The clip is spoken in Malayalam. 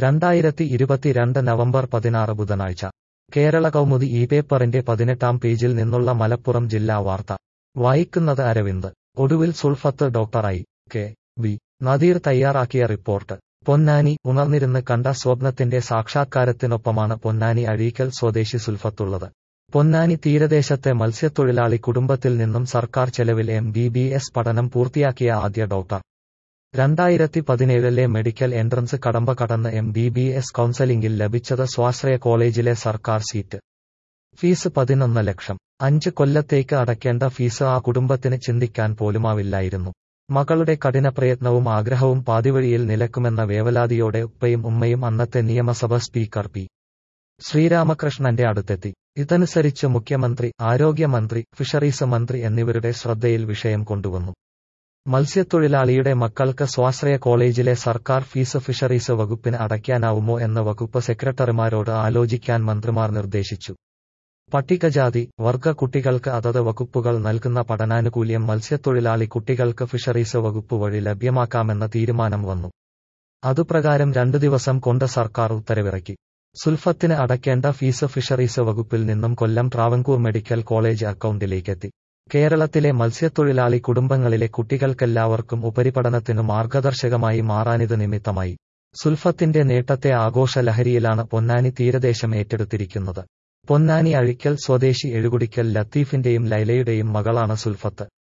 രണ്ടായിരത്തി ഇരുപത്തിരണ്ട് നവംബർ പതിനാറ് ബുധനാഴ്ച കേരള കൗമുദി ഈ പേപ്പറിന്റെ പതിനെട്ടാം പേജിൽ നിന്നുള്ള മലപ്പുറം ജില്ലാ വാർത്ത വായിക്കുന്നത് അരവിന്ദ് ഒടുവിൽ സുൾഫത്ത് ഡോക്ടറായി കെ വി നദീർ തയ്യാറാക്കിയ റിപ്പോർട്ട് പൊന്നാനി ഉണർന്നിരുന്ന് കണ്ട സ്വപ്നത്തിന്റെ സാക്ഷാത്കാരത്തിനൊപ്പമാണ് പൊന്നാനി അഴീക്കൽ സ്വദേശി സുൽഫത്തുള്ളത് പൊന്നാനി തീരദേശത്തെ മത്സ്യത്തൊഴിലാളി കുടുംബത്തിൽ നിന്നും സർക്കാർ ചെലവിൽ എം ബി ബി എസ് പഠനം പൂർത്തിയാക്കിയ ആദ്യ ഡോക്ടർ രണ്ടായിരത്തി പതിനേഴിലെ മെഡിക്കൽ എൻട്രൻസ് കടമ്പ കടന്ന് എം ബി ബി എസ് കൗൺസലിംഗിൽ ലഭിച്ചത് സ്വാശ്രയ കോളേജിലെ സർക്കാർ സീറ്റ് ഫീസ് പതിനൊന്ന് ലക്ഷം അഞ്ച് കൊല്ലത്തേക്ക് അടയ്ക്കേണ്ട ഫീസ് ആ കുടുംബത്തിന് ചിന്തിക്കാൻ പോലുമാവില്ലായിരുന്നു മകളുടെ കഠിനപ്രയത്നവും ആഗ്രഹവും പാതിവഴിയിൽ നിലക്കുമെന്ന വേവലാതിയോടെ ഉപ്പയും ഉമ്മയും അന്നത്തെ നിയമസഭ സ്പീക്കർ പി ശ്രീരാമകൃഷ്ണന്റെ അടുത്തെത്തി ഇതനുസരിച്ച് മുഖ്യമന്ത്രി ആരോഗ്യമന്ത്രി ഫിഷറീസ് മന്ത്രി എന്നിവരുടെ ശ്രദ്ധയിൽ വിഷയം കൊണ്ടുവന്നു മത്സ്യത്തൊഴിലാളിയുടെ മക്കൾക്ക് സ്വാശ്രയ കോളേജിലെ സർക്കാർ ഫീസ് ഫിഷറീസ് വകുപ്പിന് അടയ്ക്കാനാവുമോ എന്ന വകുപ്പ് സെക്രട്ടറിമാരോട് ആലോചിക്കാൻ മന്ത്രിമാർ നിർദ്ദേശിച്ചു പട്ടികജാതി വർഗ കുട്ടികൾക്ക് അതത് വകുപ്പുകൾ നൽകുന്ന പഠനാനുകൂല്യം മത്സ്യത്തൊഴിലാളി കുട്ടികൾക്ക് ഫിഷറീസ് വകുപ്പ് വഴി ലഭ്യമാക്കാമെന്ന തീരുമാനം വന്നു അതുപ്രകാരം രണ്ടു ദിവസം കൊണ്ട് സർക്കാർ ഉത്തരവിറക്കി സുൽഫത്തിന് അടയ്ക്കേണ്ട ഫീസ് ഫിഷറീസ് വകുപ്പിൽ നിന്നും കൊല്ലം ട്രാവൻകൂർ മെഡിക്കൽ കോളേജ് അക്കൗണ്ടിലേക്കെത്തി കേരളത്തിലെ മത്സ്യത്തൊഴിലാളി കുടുംബങ്ങളിലെ കുട്ടികൾക്കെല്ലാവർക്കും ഉപരിപഠനത്തിനു മാർഗദർശകമായി മാറാനിത് നിമിത്തമായി സുൽഫത്തിന്റെ നേട്ടത്തെ ആഘോഷ ലഹരിയിലാണ് പൊന്നാനി തീരദേശം ഏറ്റെടുത്തിരിക്കുന്നത് പൊന്നാനി അഴിക്കൽ സ്വദേശി എഴുകുടിക്കൽ ലത്തീഫിന്റെയും ലൈലയുടെയും മകളാണ് സുൽഫത്ത്